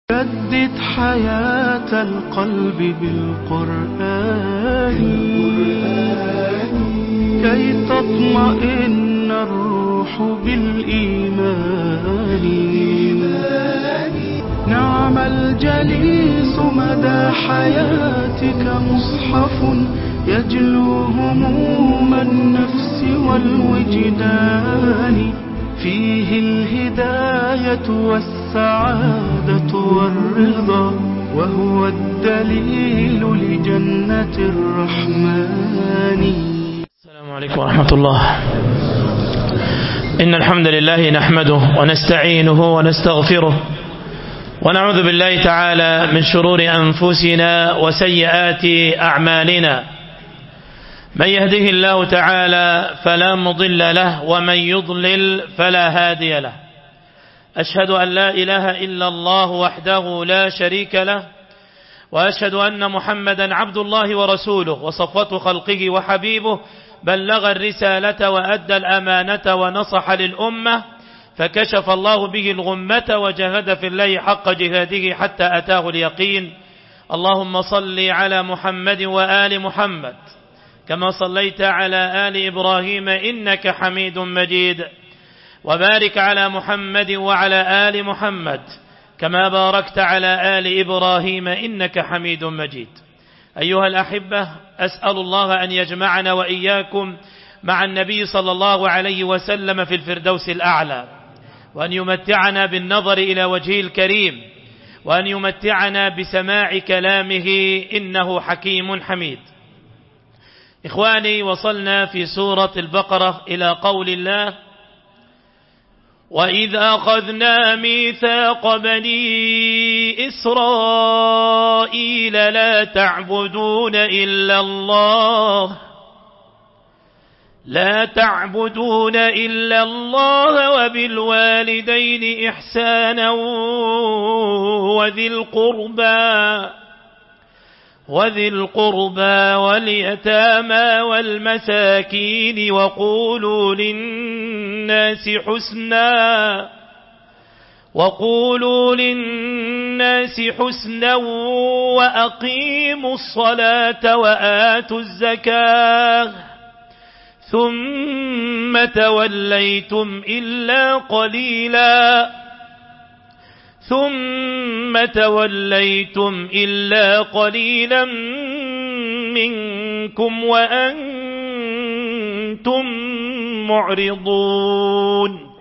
جدد حياة القلب بالقرآن كي تطمئن الروح بالإيمان نعم الجليس مدى حياتك مصحف يجلو هموم النفس والوجدان فيه الهداية والسعادة والرضا وهو الدليل لجنة الرحمن السلام عليكم ورحمة الله إن الحمد لله نحمده ونستعينه ونستغفره ونعوذ بالله تعالى من شرور أنفسنا وسيئات أعمالنا من يهده الله تعالى فلا مضل له ومن يضلل فلا هادي له أشهد أن لا إله إلا الله وحده لا شريك له وأشهد أن محمدا عبد الله ورسوله وصفوة خلقه وحبيبه بلغ الرسالة وأدى الأمانة ونصح للأمة فكشف الله به الغمة وجهد في الله حق جهاده حتى أتاه اليقين اللهم صل على محمد وآل محمد كما صليت على آل إبراهيم إنك حميد مجيد وبارك على محمد وعلى آل محمد كما باركت على آل إبراهيم إنك حميد مجيد أيها الأحبة أسأل الله أن يجمعنا وإياكم مع النبي صلى الله عليه وسلم في الفردوس الأعلى وأن يمتعنا بالنظر إلى وجهه الكريم وأن يمتعنا بسماع كلامه إنه حكيم حميد إخواني وصلنا في سورة البقرة إلى قول الله وإذ أخذنا ميثاق بني إسرائيل لا تعبدون إلا الله لا تعبدون إلا الله وبالوالدين إحسانا وذي القربى وذي القربى واليتامى والمساكين وقولوا للناس حسنا وقولوا للناس حسنا وأقيموا الصلاة وآتوا الزكاة ثم توليتم إلا قليلا ثم توليتم إلا قليلا منكم وأنتم معرضون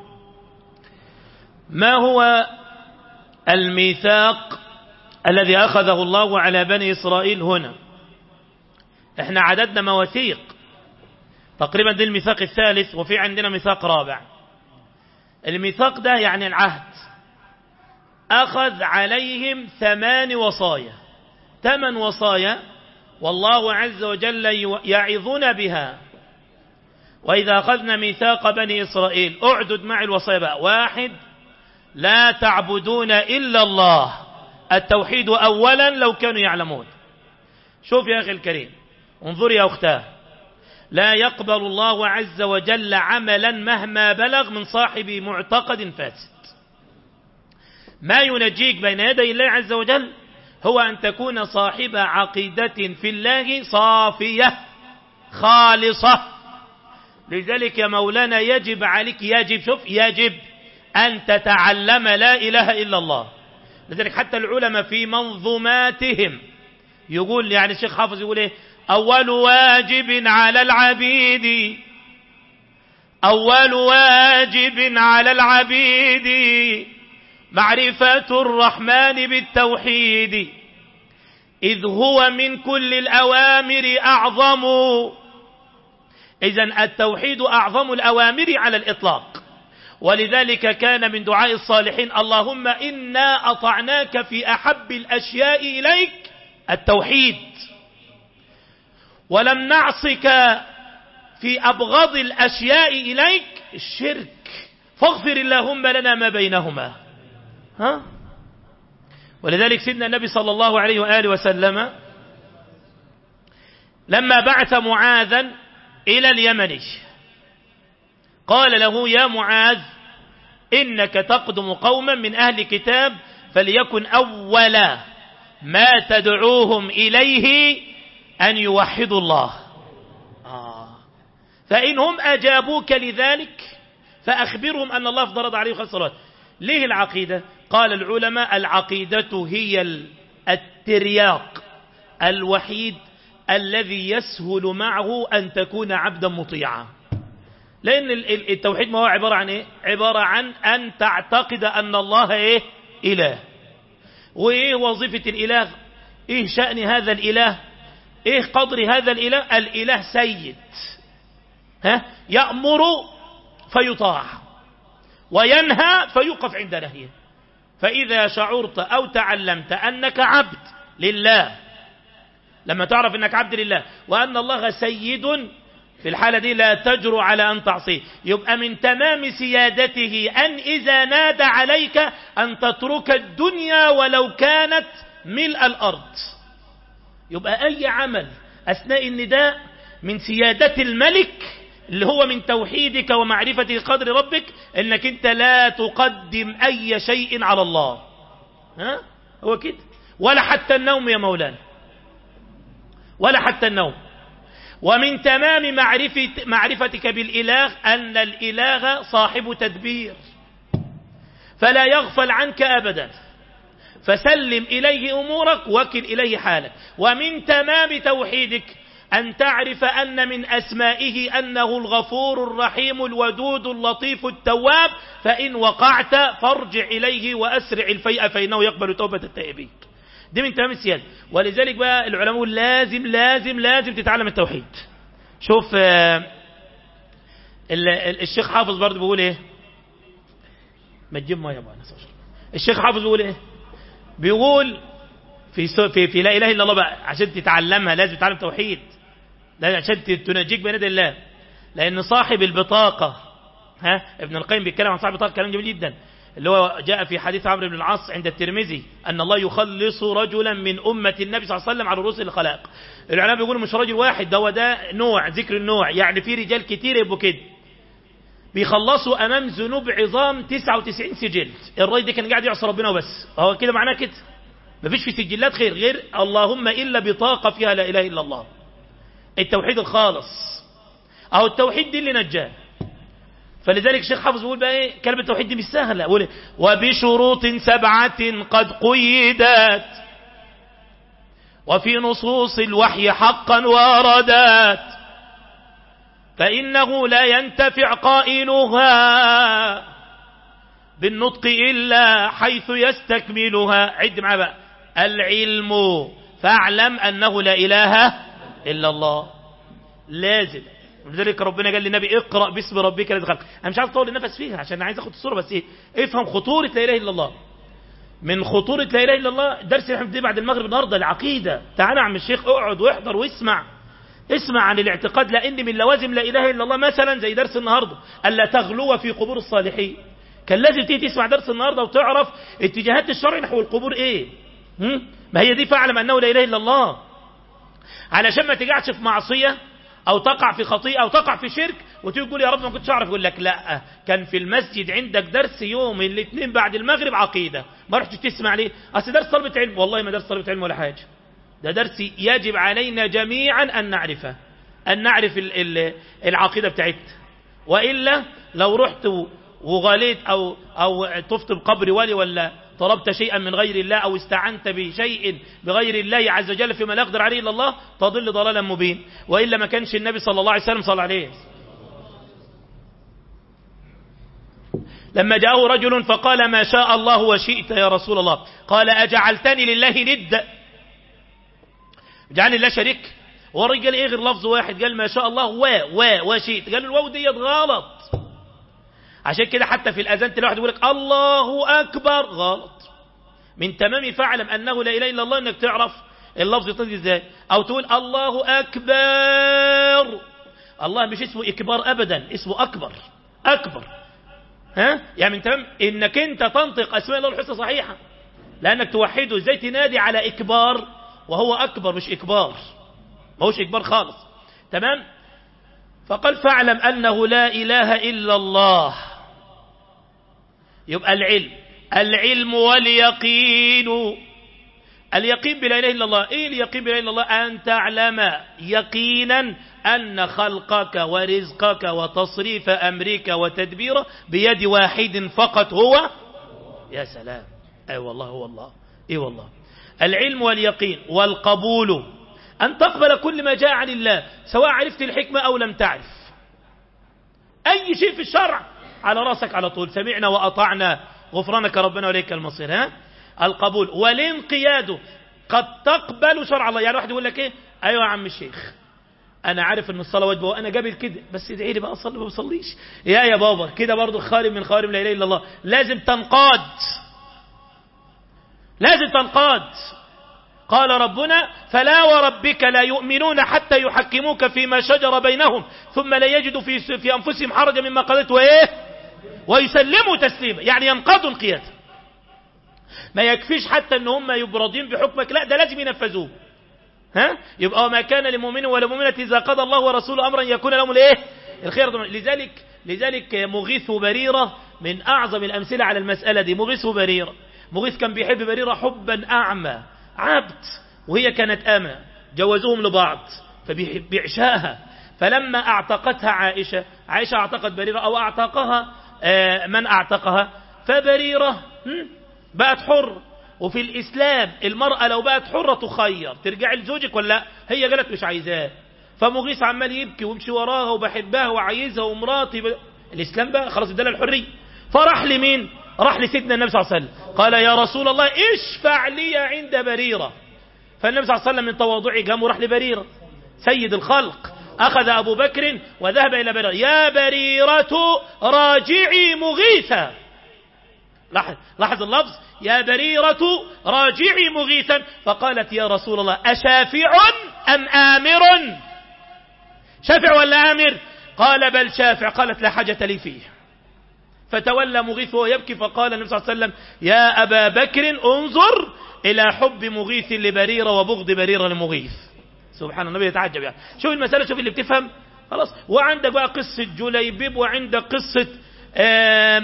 ما هو الميثاق الذي أخذه الله على بني إسرائيل هنا احنا عددنا مواثيق تقريبا دي الميثاق الثالث وفي عندنا ميثاق رابع الميثاق ده يعني العهد أخذ عليهم ثمان وصايا ثمان وصايا والله عز وجل يعظنا بها وإذا أخذنا ميثاق بني إسرائيل أعدد مع الوصايا بقى واحد لا تعبدون إلا الله التوحيد أولا لو كانوا يعلمون شوف يا أخي الكريم انظر يا أختاه لا يقبل الله عز وجل عملا مهما بلغ من صاحب معتقد فاسد ما ينجيك بين يدي الله عز وجل هو أن تكون صاحب عقيدة في الله صافية خالصة لذلك يا مولانا يجب عليك يجب شوف يجب أن تتعلم لا إله إلا الله لذلك حتى العلماء في منظوماتهم يقول يعني الشيخ حافظ يقول ايه أول واجب على العبيد أول واجب على العبيد معرفة الرحمن بالتوحيد إذ هو من كل الأوامر أعظم إذا التوحيد أعظم الأوامر على الإطلاق ولذلك كان من دعاء الصالحين اللهم إنا أطعناك في أحب الأشياء إليك التوحيد ولم نعصك في أبغض الأشياء إليك الشرك فاغفر اللهم لنا ما بينهما ها؟ ولذلك سيدنا النبي صلى الله عليه وآله وسلم لما بعث معاذا إلى اليمن قال له يا معاذ إنك تقدم قوما من أهل كتاب فليكن أول ما تدعوهم إليه أن يوحدوا الله آه. فإنهم أجابوك لذلك فأخبرهم أن الله افترض عليهم خمس صلوات ليه العقيدة قال العلماء العقيدة هي الترياق الوحيد الذي يسهل معه أن تكون عبدا مطيعا لأن التوحيد ما هو عبارة عن إيه؟ عبارة عن أن تعتقد أن الله إيه؟ إله وإيه وظيفة الإله إيه شأن هذا الإله إيه قدر هذا الإله الإله سيد ها؟ يأمر فيطاع وينهى فيوقف عند نهيه فإذا شعرت أو تعلمت أنك عبد لله لما تعرف أنك عبد لله وأن الله سيد في الحالة دي لا تجر على أن تعصيه يبقى من تمام سيادته أن إذا نادى عليك أن تترك الدنيا ولو كانت ملء الأرض يبقى أي عمل أثناء النداء من سيادة الملك اللي هو من توحيدك ومعرفة قدر ربك انك انت لا تقدم اي شيء على الله ها هو كده ولا حتى النوم يا مولانا ولا حتى النوم ومن تمام معرفة معرفتك بالإله أن الإله صاحب تدبير فلا يغفل عنك أبدا فسلم إليه أمورك وكل إليه حالك ومن تمام توحيدك أن تعرف أن من أسمائه أنه الغفور الرحيم الودود اللطيف التواب فإن وقعت فارجع إليه وأسرع الفيء فإنه يقبل توبة التائبين دي من تمام السيادة ولذلك بقى العلماء لازم لازم لازم تتعلم التوحيد شوف الشيخ حافظ برضه بيقول ايه ما تجيب ما يابا الشيخ حافظ بيقول ايه بيقول في في في لا اله الا الله بقى عشان تتعلمها لازم تتعلم توحيد لا عشان تنجيك بين يدي الله لان صاحب البطاقه ها ابن القيم بيتكلم عن صاحب البطاقه كلام جميل جدا اللي هو جاء في حديث عمرو بن العاص عند الترمذي ان الله يخلص رجلا من امه النبي صلى الله عليه وسلم على رؤوس الخلائق العلماء بيقولوا مش رجل واحد ده هو ده نوع ذكر النوع يعني في رجال كتير يبقوا كده بيخلصوا امام ذنوب عظام 99 سجل الراجل ده كان قاعد يعصي ربنا وبس هو كده معناه كده مفيش في سجلات خير غير اللهم الا بطاقه فيها لا اله الا الله التوحيد الخالص او التوحيد دي اللي نجاه فلذلك الشيخ حافظ بيقول بقى ايه كلمه التوحيد دي مش سهله بيقول وبشروط سبعه قد قيدت وفي نصوص الوحي حقا وردت فإنه لا ينتفع قائلها بالنطق إلا حيث يستكملها عد معاه بقى العلم فاعلم أنه لا إله إلا الله لازم ولذلك ربنا قال للنبي اقرأ باسم ربك الذي خلق أنا مش عايز أطول النفس فيها عشان عايز أخد الصورة بس إيه افهم خطورة لا إله إلا الله من خطورة لا إله إلا الله درس الحمد بعد المغرب النهارده العقيدة تعالى يا عم الشيخ اقعد واحضر واسمع اسمع عن الاعتقاد لأن من لوازم لا إله إلا الله مثلا زي درس النهاردة ألا تغلو في قبور الصالحين كان لازم تيجي تسمع درس النهاردة وتعرف اتجاهات الشرع نحو القبور ايه هم؟ ما هي دي فاعلم أنه لا إله إلا الله علشان ما تقعش في معصية أو تقع في خطيئة أو تقع في شرك وتيجي تقول يا رب ما كنتش أعرف يقول لك لا كان في المسجد عندك درس يوم الاثنين بعد المغرب عقيدة ما رحتش تسمع ليه أصل درس طلبة علم والله ما درس طلبة علم ولا حاجة ده درس يجب علينا جميعا أن نعرفه أن نعرف العقيدة بتاعتنا وإلا لو رحت وغليت أو, أو طفت بقبر ولي ولا طلبت شيئا من غير الله أو استعنت بشيء بغير الله عز وجل فيما لا يقدر عليه إلا الله تضل ضلالا مبين وإلا ما كانش النبي صلى الله عليه وسلم صلى عليه لما جاءه رجل فقال ما شاء الله وشئت يا رسول الله قال أجعلتني لله ند جعلني الله شريك والرجال ايه غير لفظ واحد قال ما شاء الله و و وشئت قال الواو ديت غلط عشان كده حتى في الاذان تلاقي واحد يقول لك الله اكبر غلط من تمام فاعلم انه لا اله الا الله انك تعرف اللفظ يطلع ازاي او تقول الله اكبر الله مش اسمه اكبار ابدا اسمه اكبر اكبر ها يعني من تمام انك انت تنطق اسماء الله الحسنى صحيحه لانك توحده ازاي تنادي على اكبار وهو أكبر مش إكبار ما هوش إكبار خالص تمام فقال فاعلم أنه لا إله إلا الله يبقى العلم العلم واليقين اليقين بلا إله إلا الله إيه اليقين بلا إله إلا الله أن تعلم يقينا أن خلقك ورزقك وتصريف أمرك وتدبيره بيد واحد فقط هو يا سلام أي أيوة والله هو الله إيه والله العلم واليقين والقبول أن تقبل كل ما جاء عن الله سواء عرفت الحكمة أو لم تعرف أي شيء في الشرع على راسك على طول سمعنا وأطعنا غفرانك ربنا وليك المصير ها القبول والانقياد قد تقبل شرع الله يعني واحد يقول لك ايه ايوه يا عم الشيخ انا عارف ان الصلاه واجبه وانا جابر كده بس ادعي لي بقى اصلي ما بصليش يا يا بابا كده برضه خارج من خوارم لا اله الا الله لازم تنقاد لازم تنقاد قال ربنا فلا وربك لا يؤمنون حتى يحكموك فيما شجر بينهم ثم لا يجدوا في في انفسهم حرجا مما قضيت وايه ويسلموا تسليما يعني ينقضوا انقيادا ما يكفيش حتى ان هم يبرضين بحكمك لا ده لازم ينفذوه ها يبقى ما كان لمؤمن ولا مؤمنة إذا قضى الله ورسوله أمرا يكون لهم الايه الخير لذلك لذلك مغيث بريرة من أعظم الأمثلة على المسألة دي مغيث بريرة مغيث كان بيحب بريرة حبا أعمى عبد وهي كانت أمة جوزوهم لبعض فبيعشاها فلما اعتقتها عائشة عائشة اعتقت بريرة أو اعتقها من اعتقها فبريرة بقت حر وفي الإسلام المرأة لو بقت حرة تخير ترجع لزوجك ولا لا هي قالت مش عايزاه فمغيث عمال يبكي ويمشي وراها وبحبها وعايزها ومراتي ب... الإسلام بقى خلاص ادالها الحرية فراح لمين راح لسيدنا النبي صلى الله عليه وسلم قال يا رسول الله اشفع لي عند بريرة فالنبي صلى الله عليه وسلم من تواضعه قام وراح لبريرة سيد الخلق أخذ أبو بكر وذهب إلى بريرة يا بريرة راجعي مغيثا لاحظ, لاحظ اللفظ يا بريرة راجعي مغيثا فقالت يا رسول الله أشافع أم آمر شافع ولا آمر قال بل شافع قالت لا حاجة لي فيه فتولى مغيث وهو يبكي فقال النبي صلى الله عليه وسلم يا أبا بكر انظر إلى حب مغيث لبريرة وبغض بريرة لمغيث سبحان النبي يتعجب يعني شوف المسألة شوف اللي بتفهم خلاص وعندك بقى قصة جليبيب وعندك قصة آه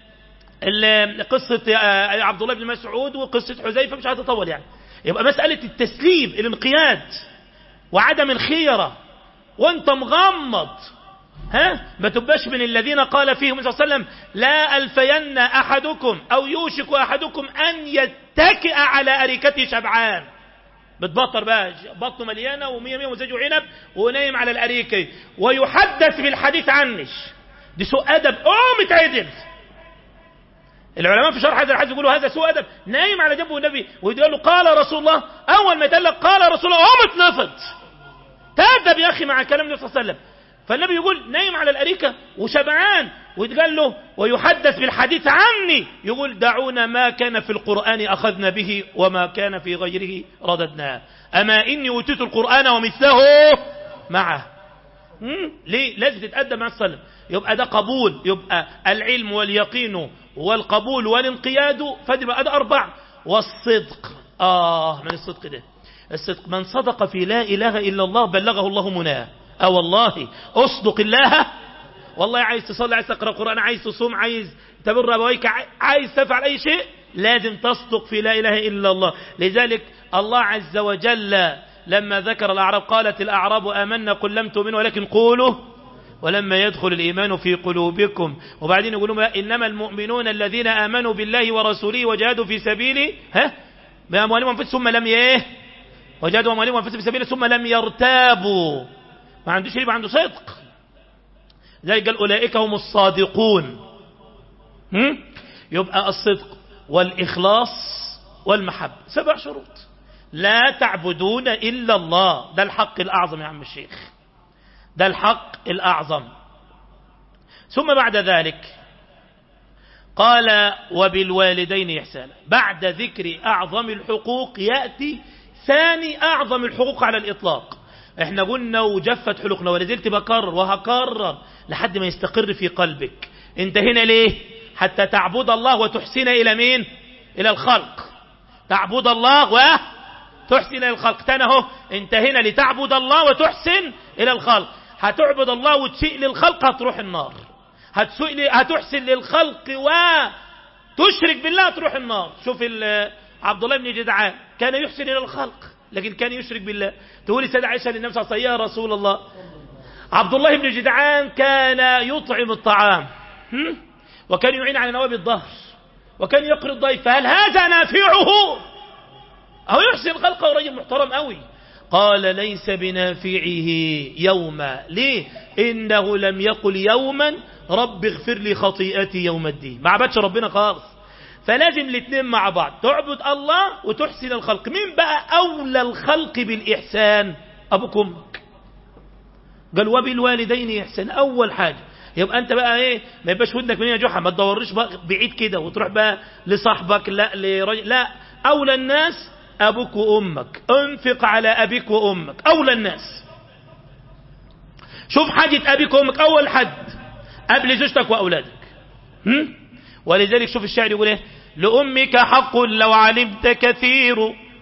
قصة عبد الله بن مسعود وقصة حذيفة مش هتطول يعني يبقى مسألة التسليم الانقياد وعدم الخيرة وانت مغمض ها ما تبقاش من الذين قال فيهم صلى الله عليه وسلم لا ألفين أحدكم أو يوشك أحدكم أن يتكئ على أريكته شبعان بتبطر بقى بطنه مليانة ومية مية وزجه عنب ونايم على الأريكة ويحدث بالحديث عنش دي سوء أدب قوم اتعدل العلماء في شرح هذا الحديث يقولوا هذا سوء أدب نايم على جنبه النبي ويقول له قال رسول الله أول ما يتقال قال رسول الله قام اتنفض تأدب يا أخي مع كلام النبي صلى الله عليه وسلم فالنبي يقول نايم على الأريكة وشبعان ويتقال له ويحدث بالحديث عني يقول دعونا ما كان في القرآن أخذنا به وما كان في غيره رددناه أما إني أوتيت القرآن ومثله معه ليه لازم تتأدب مع الصلاة يبقى ده قبول يبقى العلم واليقين والقبول والانقياد فدي بقى ده أربع والصدق آه من الصدق ده الصدق من صدق في لا إله إلا الله بلغه الله مناه اه والله اصدق الله والله عايز تصلي عايز تقرأ قرآن عايز تصوم عايز تبر أبويك عايز تفعل أي شيء لازم تصدق في لا إله إلا الله لذلك الله عز وجل لما ذكر الأعراب قالت الأعراب آمنا قل لم تؤمنوا ولكن قولوا ولما يدخل الإيمان في قلوبكم وبعدين يقولون إنما المؤمنون الذين آمنوا بالله ورسوله وجاهدوا في سبيله ها بأموالهم وأنفسهم ثم لم إيه وجاهدوا أموالهم وأنفسهم في سبيله ثم لم يرتابوا ما عندوش يبقى عنده صدق ذلك قال أولئك هم الصادقون هم؟ يبقى الصدق والإخلاص والمحبة سبع شروط لا تعبدون إلا الله ده الحق الأعظم يا عم الشيخ ده الحق الأعظم ثم بعد ذلك قال وبالوالدين إحسانا بعد ذكر أعظم الحقوق يأتي ثاني أعظم الحقوق على الإطلاق احنا قلنا وجفت حلقنا ولازلت بكرر وهكرر لحد ما يستقر في قلبك انت هنا ليه حتى تعبد الله وتحسن إلى مين إلى الخلق تعبد الله وتحسن إلى الخلق تنهو انت هنا لتعبد الله وتحسن إلى الخلق هتعبد الله وتسيء للخلق هتروح النار هتسيء هتحسن للخلق وتشرك بالله تروح النار شوف عبد الله بن جدعان كان يحسن إلى الخلق لكن كان يشرك بالله تقولي سيدة عائشة للنبي صلى الله عليه وسلم يا رسول الله عبد الله بن جدعان كان يطعم الطعام وكان يعين على نواب الظهر وكان يقري الضيف فهل هذا نافعه أو يحسن الخلق ورجل محترم قوي قال ليس بنافعه يوما ليه إنه لم يقل يوما رب اغفر لي خطيئتي يوم الدين ما عبدش ربنا خالص فلازم الاثنين مع بعض تعبد الله وتحسن الخلق مين بقى أولى الخلق بالإحسان أبوك أمك قال وبالوالدين إحسان أول حاجة يبقى أنت بقى إيه ما يبقاش ودنك من جحا ما تدورش بقى بعيد كده وتروح بقى لصاحبك لا لرجل لا أولى الناس أبوك وأمك انفق على أبيك وأمك أولى الناس شوف حاجة أبيك وأمك أول حد قبل زوجتك وأولادك هم؟ ولذلك شوف الشاعر يقول ايه لأمك حق لو علمت كثير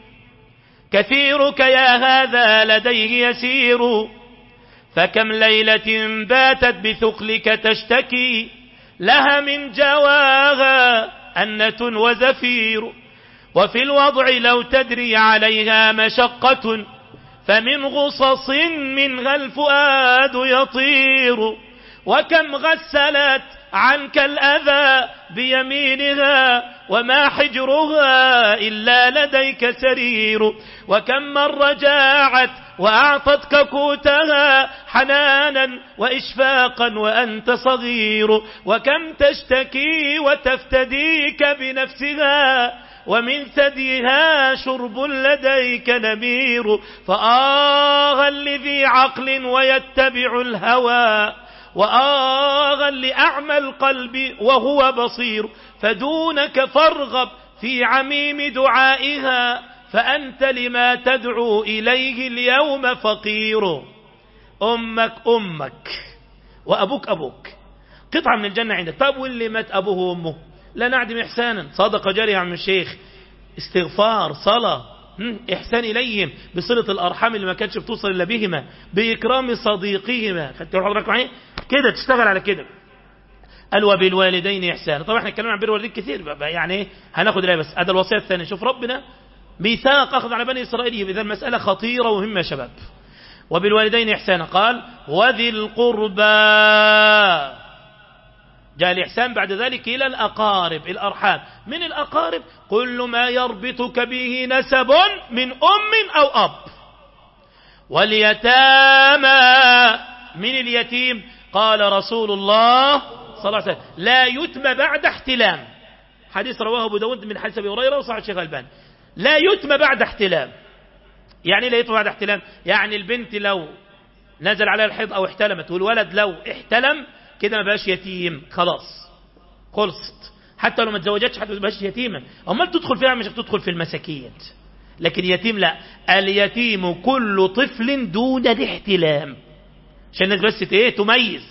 كثيرك يا هذا لديه يسير فكم ليلة باتت بثقلك تشتكي لها من جواها أنة وزفير وفي الوضع لو تدري عليها مشقة فمن غصص منها الفؤاد يطير وكم غسلت عنك الأذى بيمينها وما حجرها إلا لديك سرير وكم مرة جاعت وأعطتك قوتها حنانا وإشفاقا وأنت صغير وكم تشتكي وتفتديك بنفسها ومن ثديها شرب لديك نمير فآغا لذي عقل ويتبع الهوى وآغا لأعمى القلب وهو بصير فدونك فارغب في عميم دعائها فأنت لما تدعو إليه اليوم فقير أمك أمك وأبوك أبوك قطعة من الجنة عندك طب واللي مات أبوه وأمه لا نعدم إحسانا صدقة جارية عم الشيخ استغفار صلاة إحسان إليهم بصلة الأرحام اللي ما كانتش بتوصل إلا بهما بإكرام صديقهما خدت حضرتك معايا كده تشتغل على كده قال وبالوالدين إحسانا طبعا احنا اتكلمنا عن بر الوالدين كثير يعني ايه هناخد الآية بس هذا الوصية الثانية شوف ربنا ميثاق أخذ على بني إسرائيل إذا المسألة خطيرة ومهمة يا شباب وبالوالدين إحسانا قال وذي القربى جاء الإحسان بعد ذلك إلى الأقارب الأرحام من الأقارب كل ما يربطك به نسب من أم أو أب واليتامى من اليتيم قال رسول الله صلى الله عليه وسلم لا يتم بعد احتلام حديث رواه أبو داود من حديث أبي هريرة وصحيح الشيخ الباني لا يتم بعد احتلام يعني لا يتم بعد احتلام يعني البنت لو نزل عليها الحيض أو احتلمت والولد لو احتلم كده ما بقاش يتيم خلاص خلصت حتى لو ما تزوجتش حتى ما بقاش يتيما امال تدخل فيها مش تدخل في المساكين لكن يتيم لا اليتيم كل طفل دون الاحتلام عشان الناس بس ايه تميز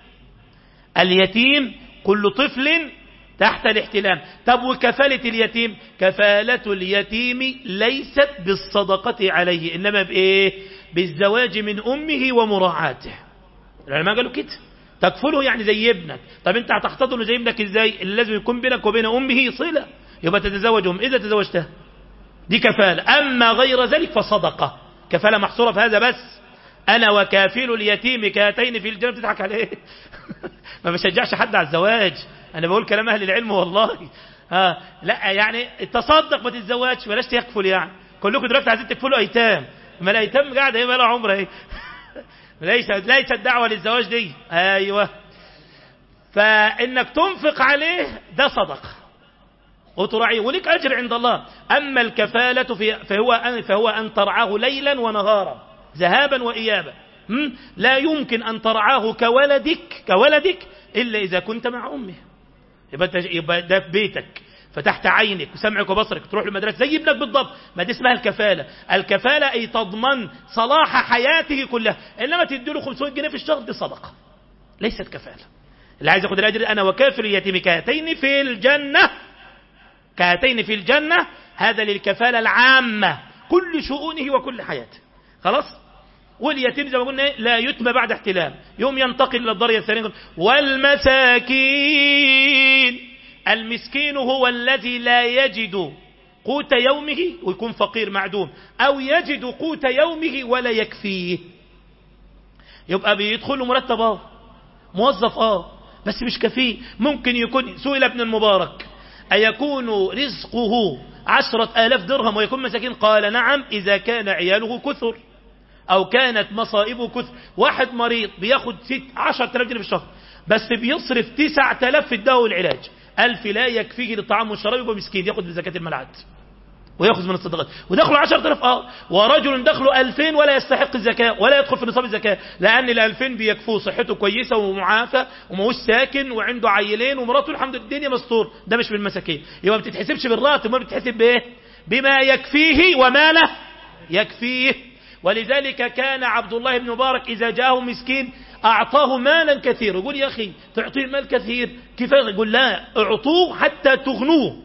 اليتيم كل طفل تحت الاحتلام طب وكفالة اليتيم كفالة اليتيم ليست بالصدقة عليه إنما بإيه بالزواج من أمه ومراعاته العلماء قالوا كده تكفله يعني زي ابنك طب انت هتحتضنه زي ابنك ازاي اللي لازم يكون بينك وبين امه صله يبقى تتزوجهم اذا تزوجتها دي كفاله اما غير ذلك فصدقه كفاله محصوره في هذا بس انا وكافل اليتيم كهاتين في الجنه بتضحك عليه ما بشجعش حد على الزواج انا بقول كلام اهل العلم والله ها لا يعني تصدق ما تتزوجش بلاش تكفل يعني كلكم دلوقتي عايزين تكفلوا ايتام ما الايتام قاعده ايه بقى لها عمر ايه ليست ليست دعوة للزواج دي أيوة فإنك تنفق عليه ده صدقة وتراعيه ولك أجر عند الله أما الكفالة في فهو أن, فهو أن ترعاه ليلا ونهارا ذهابا وإيابا لا يمكن أن ترعاه كولدك كولدك إلا إذا كنت مع أمه يبقى ده في بيتك فتحت عينك وسمعك وبصرك تروح للمدرسة زي ابنك بالضبط ما دي اسمها الكفالة الكفالة أي تضمن صلاح حياته كلها إنما تديله 500 جنيه في الشهر دي صدقة ليست كفالة اللي عايز ياخد الأجر أنا وكافر اليتيم كهاتين في الجنة كهاتين في الجنة هذا للكفالة العامة كل شؤونه وكل حياته خلاص واليتيم زي ما قلنا لا يتم بعد احتلام يوم ينتقل إلى الدرجة الثانية والمساكين المسكين هو الذي لا يجد قوت يومه ويكون فقير معدوم أو يجد قوت يومه ولا يكفيه يبقى بيدخل له مرتب اه موظف اه بس مش كفيه ممكن يكون سئل ابن المبارك أيكون رزقه عشرة آلاف درهم ويكون مساكين قال نعم إذا كان عياله كثر أو كانت مصائبه كثر واحد مريض بياخد ست عشر آلاف جنيه في الشهر بس بيصرف تسعة آلاف في الدواء والعلاج ألف لا يكفيه للطعام والشراب يبقى مسكين ياخد من زكاة الملعات ويأخذ من الصدقات ودخلوا عشرة آلاف آه ورجل دخلوا ألفين ولا يستحق الزكاة ولا يدخل في نصاب الزكاة لأن الألفين بيكفوه صحته كويسة ومعافى وماهوش ساكن وعنده عيلين ومراته الحمد لله الدنيا مستور ده مش بالمساكين يبقى ما بتتحسبش بالراتب ما بتتحسب بإيه بما يكفيه وما له يكفيه ولذلك كان عبد الله بن مبارك إذا جاءه مسكين أعطاه مالا كثيرا يقول يا أخي تعطيه مال كثير كفاية يقول لا اعطوه حتى تغنوه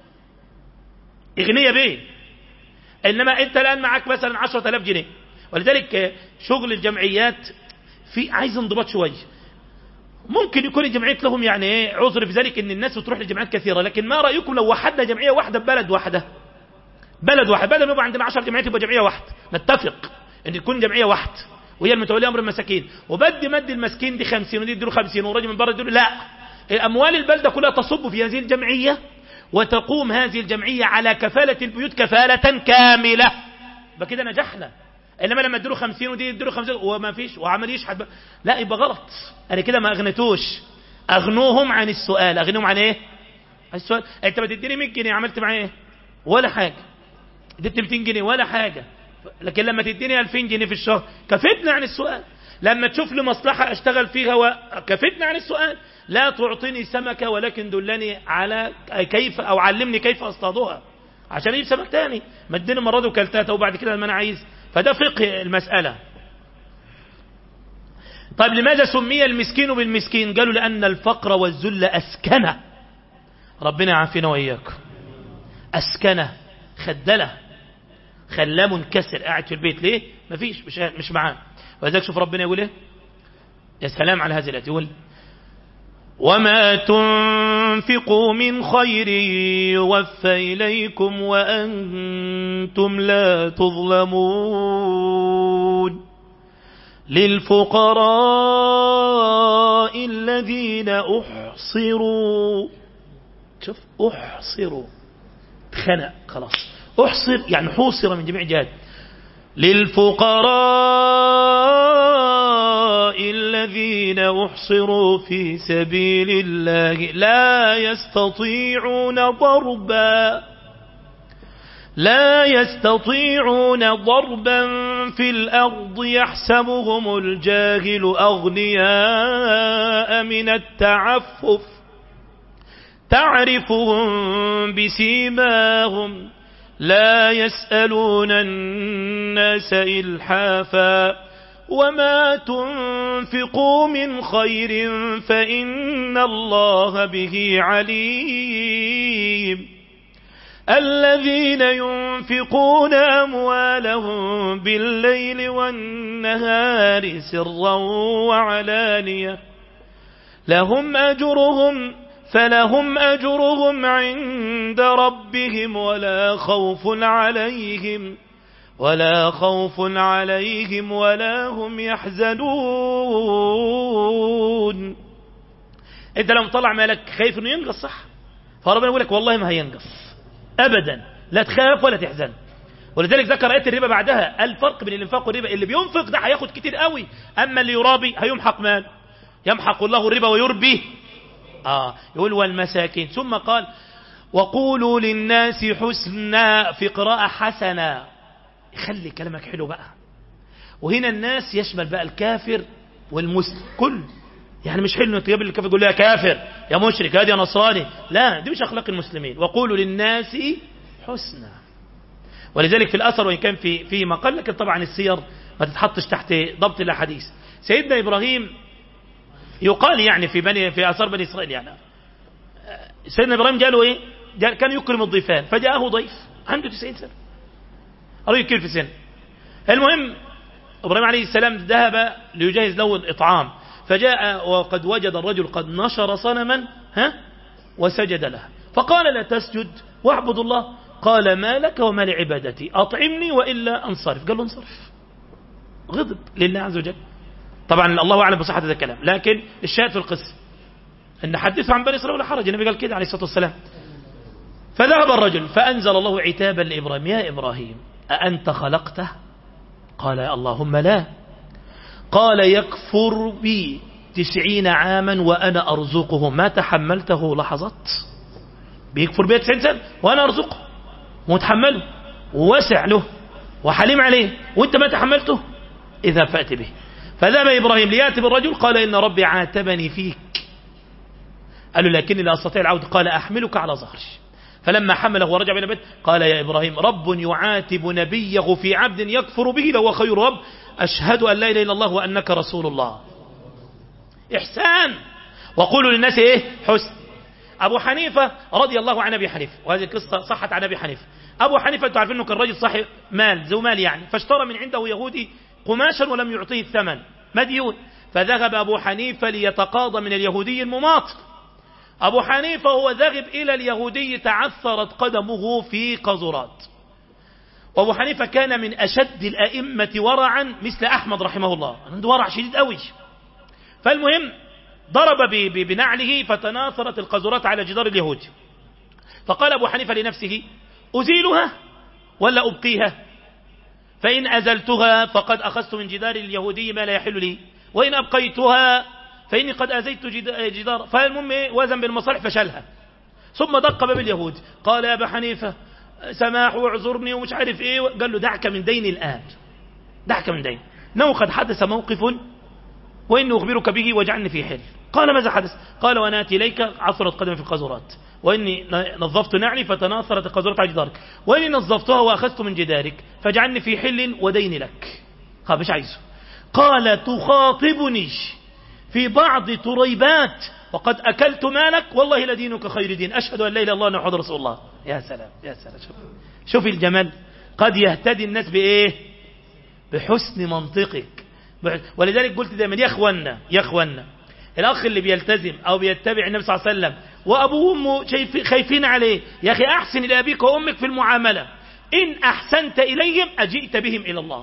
اغنية بيه إنما أنت الآن معك مثلا عشرة آلاف جنيه ولذلك شغل الجمعيات في عايز انضباط شوية ممكن يكون الجمعيات لهم يعني ايه عذر في ذلك ان الناس بتروح لجمعيات كثيرة لكن ما رأيكم لو وحدنا جمعية واحدة ببلد واحدة بلد واحد بدل ما يبقى عندنا 10 جمعيات يبقى جمعية واحدة نتفق ان تكون جمعية واحدة وهي المتولية امر المساكين وبدي مد المسكين دي 50 ودي يديله 50 والراجل من بره يديله لا الاموال البلدة كلها تصب في هذه الجمعية وتقوم هذه الجمعية على كفالة البيوت كفالة كاملة يبقى كده نجحنا انما لما اديله 50 ودي يديله 50 وما فيش وعمل يشحت بقى. لا يبقى غلط انا كده ما اغنيتوش اغنوهم عن السؤال اغنيهم عن ايه عن السؤال انت بتديني 100 جنيه عملت معايا ايه ولا حاجه اديت 200 جنيه ولا حاجه لكن لما تديني 2000 جنيه في الشهر كفتنا عن السؤال لما تشوف لي مصلحه اشتغل فيها وكفتنا عن السؤال لا تعطيني سمكه ولكن دلني على كيف او علمني كيف اصطادها عشان اجيب سمك تاني ما اديني مره وكلتها وبعد كده لما انا عايز فده فقه المساله طيب لماذا سمي المسكين بالمسكين قالوا لان الفقر والذل اسكنه ربنا يعافينا واياكم اسكنه خدله خلاه منكسر قاعد في البيت ليه مفيش مش مش معاه ولذلك شوف ربنا يقول ايه يا سلام على هذه الايه يقول وما تنفقوا من خير يوفى إليكم وأنتم لا تظلمون للفقراء الذين أحصروا شوف أحصروا اتخنق خلاص أحصر يعني حوصر من جميع جهات للفقراء الذين أحصروا في سبيل الله لا يستطيعون ضربا لا يستطيعون ضربا في الأرض يحسبهم الجاهل أغنياء من التعفف تعرفهم بسيماهم لا يسألون الناس إلحافا وما تنفقوا من خير فإن الله به عليم الذين ينفقون أموالهم بالليل والنهار سرا وعلانية لهم أجرهم فلهم أجرهم عند ربهم ولا خوف عليهم ولا خوف عليهم ولا هم يحزنون انت لو مطلع مالك خايف انه ينقص صح فربنا يقول لك والله ما هينقص ابدا لا تخاف ولا تحزن ولذلك ذكر آية الربا بعدها الفرق بين الانفاق والربا اللي بينفق ده هياخد كتير قوي اما اللي يرابي هيمحق مال يمحق الله الربا ويربي آه يقول والمساكين ثم قال وقولوا للناس حسنا في قراءة حسنا خلي كلامك حلو بقى وهنا الناس يشمل بقى الكافر والمسلم كل يعني مش حلو انك تقابل الكافر يقول له يا كافر يا مشرك يا نصراني لا دي مش اخلاق المسلمين وقولوا للناس حسنا ولذلك في الاثر وان كان في في مقال لكن طبعا السير ما تتحطش تحت ضبط الاحاديث سيدنا ابراهيم يقال يعني في بني في اثار بني اسرائيل يعني سيدنا ابراهيم جاله ايه جال كان يكرم الضيفان فجاءه ضيف عنده 90 سنه رجل كبير في السن المهم ابراهيم عليه السلام ذهب ليجهز له الاطعام فجاء وقد وجد الرجل قد نشر صنما ها وسجد لها فقال لا تسجد واعبد الله قال ما لك وما لعبادتي أطعمني وإلا أنصرف قال له انصرف غضب لله عز وجل طبعا الله أعلم بصحة هذا الكلام لكن الشاهد في القصة أن حدثوا عن بني إسرائيل ولا حرج النبي قال كده عليه الصلاة والسلام فذهب الرجل فأنزل الله عتابا لإبراهيم يا إبراهيم أأنت خلقته قال يا اللهم لا قال يكفر بي تسعين عاما وأنا أرزقه ما تحملته لحظات بيكفر بي تسعين سنة وأنا أرزقه ومتحمله ووسع له وحليم عليه وانت ما تحملته إذا فأت به فذهب إبراهيم ليأتي بالرجل قال إن ربي عاتبني فيك قال له لكني لا أستطيع العود قال أحملك على ظهري فلما حمله ورجع إلى البيت قال يا إبراهيم رب يعاتب نبيه في عبد يكفر به لو خير رب أشهد أن لا إله إلا الله وأنك رسول الله إحسان وقولوا للناس إيه حسن أبو حنيفة رضي الله عن أبي حنيفة وهذه القصة صحت عن أبي حنيفة أبو حنيفة أنتم عارفين أنه كان رجل صاحب مال ذو مال يعني فاشترى من عنده يهودي قماشا ولم يعطيه الثمن مديون فذهب أبو حنيفة ليتقاضى من اليهودي المماطل أبو حنيفة هو ذهب إلى اليهودي تعثرت قدمه في قذرات وأبو حنيفة كان من أشد الأئمة ورعا مثل أحمد رحمه الله عنده ورع شديد قوي فالمهم ضرب بنعله فتناثرت القذرات على جدار اليهود فقال أبو حنيفة لنفسه أزيلها ولا أبقيها فإن أزلتها فقد أخذت من جدار اليهودي ما لا يحل لي وإن أبقيتها فإني قد أزيت جدار فالمهم وزن بالمصالح فشلها ثم دق باب اليهود قال يا أبا حنيفة سماح واعذرني ومش عارف ايه قال له دعك من دين الآن دعك من دين انه قد حدث موقف وإني أخبرك به واجعلني في حل قال ماذا حدث قال وانا اتي اليك عثرت قدمي في القذرات وإني نظفت نعلي فتناثرت القذرات على جدارك وإني نظفتها وأخذت من جدارك فاجعلني في حل ودين لك قال مش عايزه قال تخاطبني في بعض تريبات وقد أكلت مالك والله لدينك خير دين أشهد أن لا إله إلا الله أن محمد رسول الله يا سلام يا سلام شوف شوف الجمال قد يهتدي الناس بإيه بحسن منطقك ولذلك قلت دائما يا اخوانا يا اخوانا الاخ اللي بيلتزم او بيتبع النبي صلى الله عليه وسلم وابوه وامه خايفين عليه يا اخي احسن الى ابيك وامك في المعامله ان احسنت اليهم اجئت بهم الى الله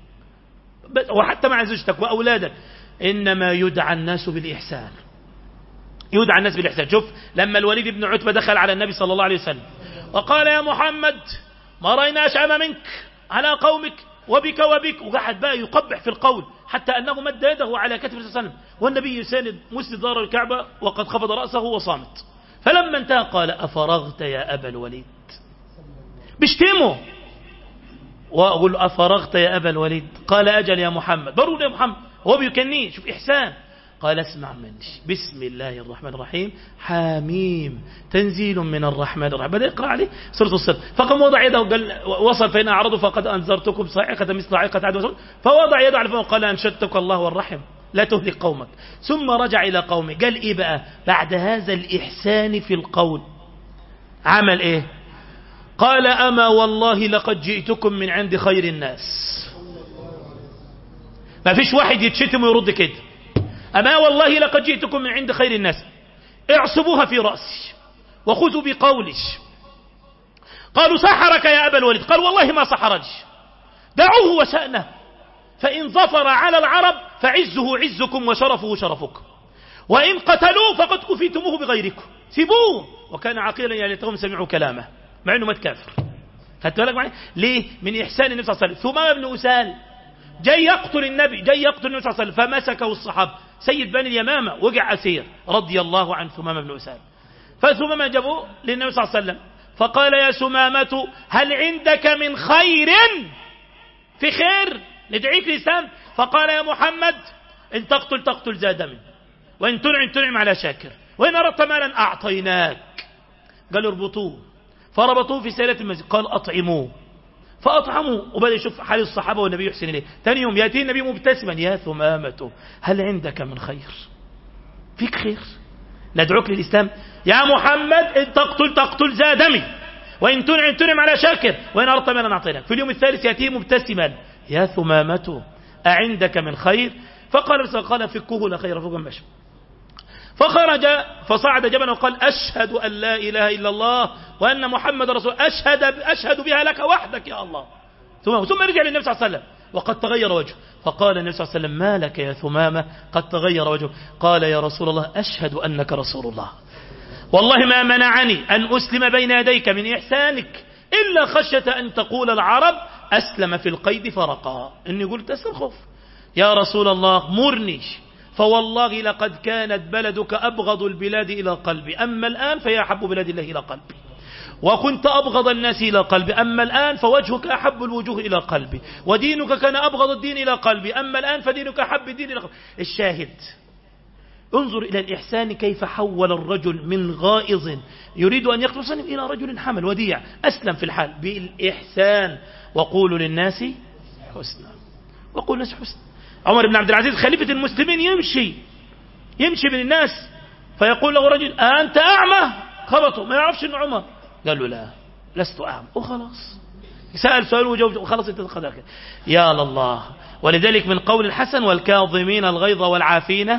وحتى مع زوجتك واولادك انما يدعى الناس بالاحسان يدعى الناس بالاحسان شوف لما الوليد بن عتبه دخل على النبي صلى الله عليه وسلم وقال يا محمد ما راينا اشعم منك على قومك وبك وبك وقعد بقى يقبح في القول حتى أنه مد يده على كتف النبي صلى الله عليه وسلم والنبي يساند مسند دار الكعبة وقد خفض رأسه وصامت فلما انتهى قال أفرغت يا أبا الوليد بشتمه وأقول أفرغت يا أبا الوليد قال أجل يا محمد ضروري يا محمد هو بيكنيه شوف إحسان قال اسمع مني بسم الله الرحمن الرحيم حاميم تنزيل من الرحمن الرحيم بدأ يقرأ عليه سورة الصف فقام وضع يده وقال وصل فإن أعرضوا فقد أنذرتكم صاعقة مثل صاعقة عاد وصل فوضع يده على فمه وقال أنشدتك الله والرحم لا تهلك قومك ثم رجع إلى قومه قال إيه بقى بعد هذا الإحسان في القول عمل إيه قال أما والله لقد جئتكم من عند خير الناس ما فيش واحد يتشتم ويرد كده أما والله لقد جئتكم من عند خير الناس اعصبوها في رأسي وخذوا بقولي قالوا سحرك يا أبا الوليد قال والله ما سحرني دعوه وشأنه فإن ظفر على العرب فعزه عزكم وشرفه شرفكم وإن قتلوه فقد كفيتموه بغيركم سيبوه وكان عقيلا يا ليتهم سمعوا كلامه مع انه مات كافر خدت بالك معي ليه من احسان النبي صلى الله عليه وسلم ثمامه بن اسال جاي يقتل النبي جاي يقتل النبي صلى الله عليه وسلم فمسكه الصحابه سيد بني اليمامه وقع اسير رضي الله عن ثمامه بن اسال فثمامه جابوه للنبي صلى الله عليه وسلم فقال يا سمامة هل عندك من خير في خير ندعيك لسان فقال يا محمد إن تقتل تقتل ذا دم وإن تنعم تنعم على شاكر وإن أردت مالا أعطيناك قالوا اربطوه فربطوه في سيرة المسجد قال أطعموه فأطعموا وبدأ يشوف حال الصحابة والنبي يحسن إليه ثاني يوم يأتي النبي مبتسما يا ثمامة هل عندك من خير فيك خير ندعوك للإسلام يا محمد إن تقتل تقتل ذا دمي وإن تنعم تنعم على شاكر وإن أردت مالا نعطيناك في اليوم الثالث يأتيه مبتسما يا ثمامة أعندك من خير فقال بس قال فكوه لا خير فوق المشي فخرج فصعد جبلا وقال أشهد أن لا إله إلا الله وأن محمد رسول أشهد, أشهد بها لك وحدك يا الله ثم, ثم رجع للنبي صلى الله عليه وسلم وقد تغير وجهه فقال النبي صلى الله عليه وسلم ما لك يا ثمامة قد تغير وجهه قال يا رسول الله أشهد أنك رسول الله والله ما منعني أن أسلم بين يديك من إحسانك إلا خشية أن تقول العرب أسلم في القيد فرقا إني قلت أسترخف يا رسول الله مرني فوالله لقد كانت بلدك أبغض البلاد إلى قلبي أما الآن فهي أحب بلاد الله إلى قلبي وكنت أبغض الناس إلى قلبي أما الآن فوجهك أحب الوجوه إلى قلبي ودينك كان أبغض الدين إلى قلبي أما الآن فدينك أحب الدين إلى قلبي الشاهد انظر إلى الإحسان كيف حول الرجل من غائظ يريد أن يقتل صنم إلى رجل حمل وديع أسلم في الحال بالإحسان وقولوا للناس حسنا وقولوا للناس حسنا عمر بن عبد العزيز خليفة المسلمين يمشي يمشي بين الناس فيقول له رجل أنت أعمى خبطه ما يعرفش أنه عمر قال له لا لست أعمى وخلاص سأل سؤال وجاوب وخلاص انت قدرك يا لله ولذلك من قول الحسن والكاظمين الغيظ والعافين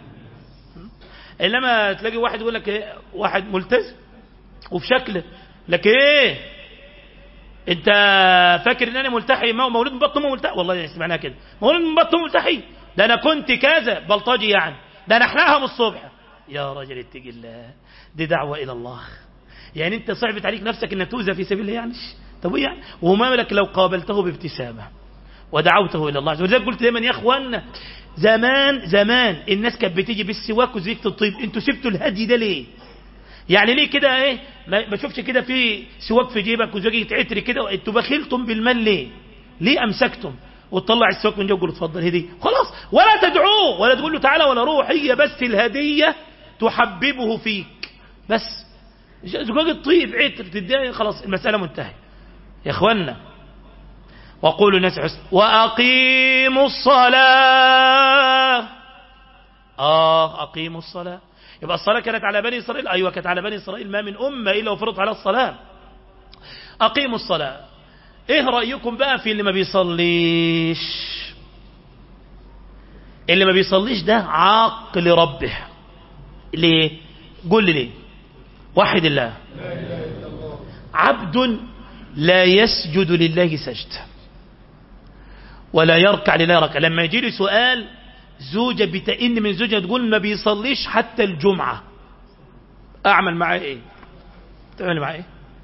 إنما تلاقي واحد يقول لك إيه واحد ملتزم وفي شكله لك ايه انت فاكر ان انا ملتحي مولود من بطن ملتحي والله سمعناها كده مولود من بطن ملتحي ده انا كنت كذا بلطجي يعني ده انا احرقها من الصبح يا راجل اتقي الله دي دعوة الى الله يعني انت صعبت عليك نفسك انك تؤذى في سبيل الله يعني طب ايه يعني وما لك لو قابلته بابتسامة ودعوته الى الله عز وجل قلت دايما يا اخوانا زمان زمان الناس كانت بتيجي بالسواك وزيكة الطيب انتوا سبتوا الهدي ده ليه يعني ليه كده ايه ما بشوفش كده في سواك في جيبك وزوجية عطر كده انتوا بخلتم بالمال ليه ليه امسكتم وتطلع السواك من جوه تقول اتفضل هديه خلاص ولا تدعوه ولا تقول له تعالى ولا روح هي بس الهدية تحببه فيك بس زجاجة طيب عطر تديها خلاص المسألة منتهية يا اخوانا وقولوا الناس حسن وأقيموا الصلاة آه أقيموا الصلاة يبقى الصلاة كانت على بني إسرائيل أيوة كانت على بني إسرائيل ما من أمة إلا وفرض على الصلاة أقيموا الصلاة إيه رأيكم بقى في اللي ما بيصليش اللي ما بيصليش ده عاق لربه ليه قول لي ليه واحد الله عبد لا يسجد لله سجده ولا يركع لله ركع لما يجي لي سؤال زوجة بتئن من زوجها تقول ما بيصليش حتى الجمعة أعمل معاه إيه تعمل معاه إيه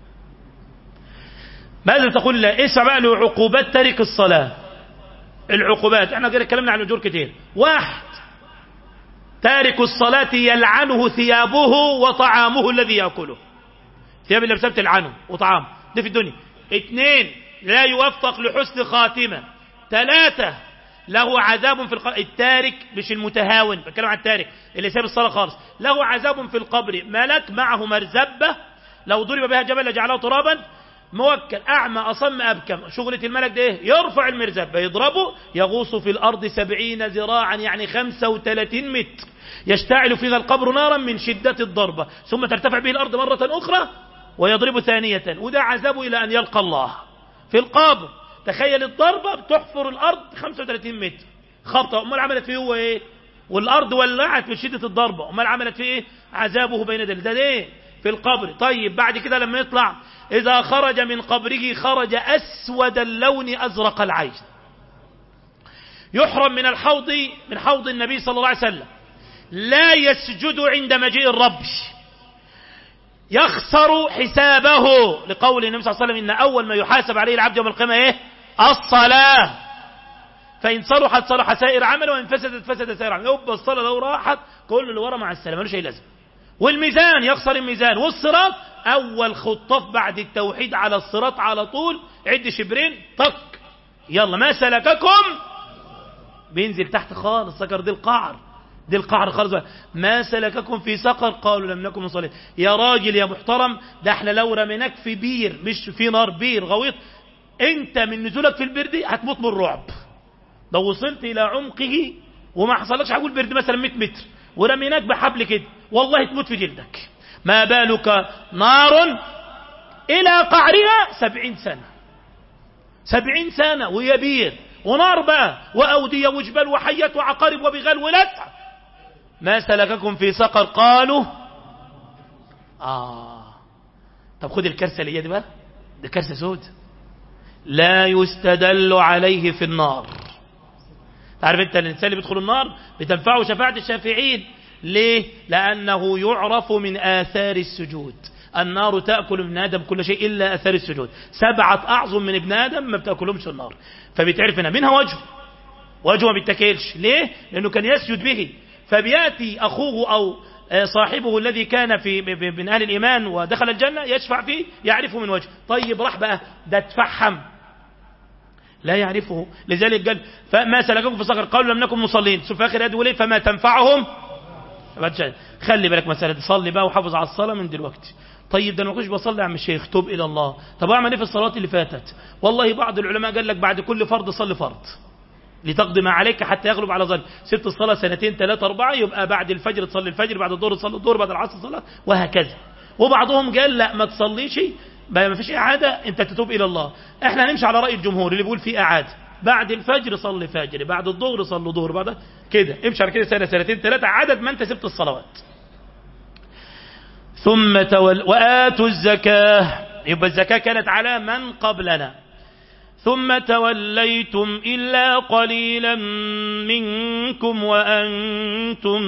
ماذا تقول لا اسمع بقى له عقوبات تارك الصلاة العقوبات احنا كده اتكلمنا عن الأجور كتير واحد تارك الصلاة يلعنه ثيابه وطعامه الذي يأكله ثياب اللي بسبت العنه وطعامه ده في الدنيا اثنين لا يوفق لحسن خاتمة ثلاثة له عذاب في القبر التارك مش المتهاون بتكلم عن التارك اللي ساب الصلاة خالص له عذاب في القبر ملك معه مرزبة لو ضرب بها جبل لجعله ترابا موكل أعمى أصم أبكم شغلة الملك ده إيه؟ يرفع المرزبة يضربه يغوص في الأرض سبعين ذراعا يعني خمسة وثلاثين متر يشتعل فيها القبر نارا من شدة الضربة ثم ترتفع به الأرض مرة أخرى ويضرب ثانية وده عذابه إلى أن يلقى الله في القبر تخيل الضربة بتحفر الأرض 35 متر خبطة أمال عملت فيه هو إيه والأرض ولعت من شدة الضربة أمال عملت فيه إيه عذابه بين دل ده إيه في القبر طيب بعد كده لما يطلع إذا خرج من قبره خرج أسود اللون أزرق العين يحرم من الحوض من حوض النبي صلى الله عليه وسلم لا يسجد عند مجيء الرب يخسر حسابه لقول النبي صلى الله عليه وسلم إن أول ما يحاسب عليه العبد يوم القيامة إيه الصلاة فإن صلحت صلح سائر عمل وإن فسدت فسد سائر عمل يبقى الصلاة لو راحت كل اللي ورا مع السلامة ملوش أي لازمة والميزان يخسر الميزان والصراط أول خطاف بعد التوحيد على الصراط على طول عد شبرين طق يلا ما سلككم بينزل تحت خالص سكر دي القعر دي القعر خالص ما سلككم في سقر قالوا لم نكن نصلي يا راجل يا محترم ده احنا لو رميناك في بير مش في نار بير غويط انت من نزولك في البير دي هتموت من الرعب لو وصلت الى عمقه وما حصلكش هقول برد مثلا 100 متر ورميناك بحبل كده والله تموت في جلدك ما بالك نار الى قعرها سبعين سنة سبعين سنة وهي بير ونار بقى وأودية وجبال وحيات وعقارب وبغال ولسع ما سلككم في سقر قالوا آه طب خد الكارثة اللي هي دي بقى ده كارثة سود لا يستدل عليه في النار تعرف انت الانسان اللي بيدخل النار بتنفعه شفاعة الشافعين ليه لانه يعرف من اثار السجود النار تأكل من آدم كل شيء إلا أثار السجود سبعة أعظم من ابن آدم ما بتأكلهمش النار فبيتعرف هنا منها وجه وجهه ما بيتاكلش ليه لأنه كان يسجد به فبيأتي أخوه أو صاحبه الذي كان في من أهل الإيمان ودخل الجنة يشفع فيه يعرفه من وجه طيب راح بقى ده تفحم لا يعرفه لذلك قال فما سلككم في صغر قالوا لم نكن مصلين شوف في آخر يقول فما تنفعهم خلي بالك مسألة صلي بقى وحافظ على الصلاة من دلوقتي طيب ده انا ما كنتش بصلي يا عم الشيخ توب الى الله طب اعمل ايه في الصلاه اللي فاتت والله بعض العلماء قال لك بعد كل فرض صلي فرض لتقضي ما عليك حتى يغلب على ظن سبت الصلاة سنتين ثلاثة أربعة يبقى بعد الفجر تصلي الفجر بعد الظهر تصلي الظهر بعد العصر تصلي وهكذا وبعضهم قال لا ما تصليش ما فيش إعادة أنت تتوب إلى الله احنا هنمشي على رأي الجمهور اللي بيقول في إعادة بعد الفجر صلي فجر بعد الظهر صلي ظهر بعد كده امشي على كده سنة سنتين ثلاثة عدد ما أنت سبت الصلوات ثم تول وآتوا الزكاة يبقى الزكاة كانت على من قبلنا ثم توليتم إلا قليلا منكم وأنتم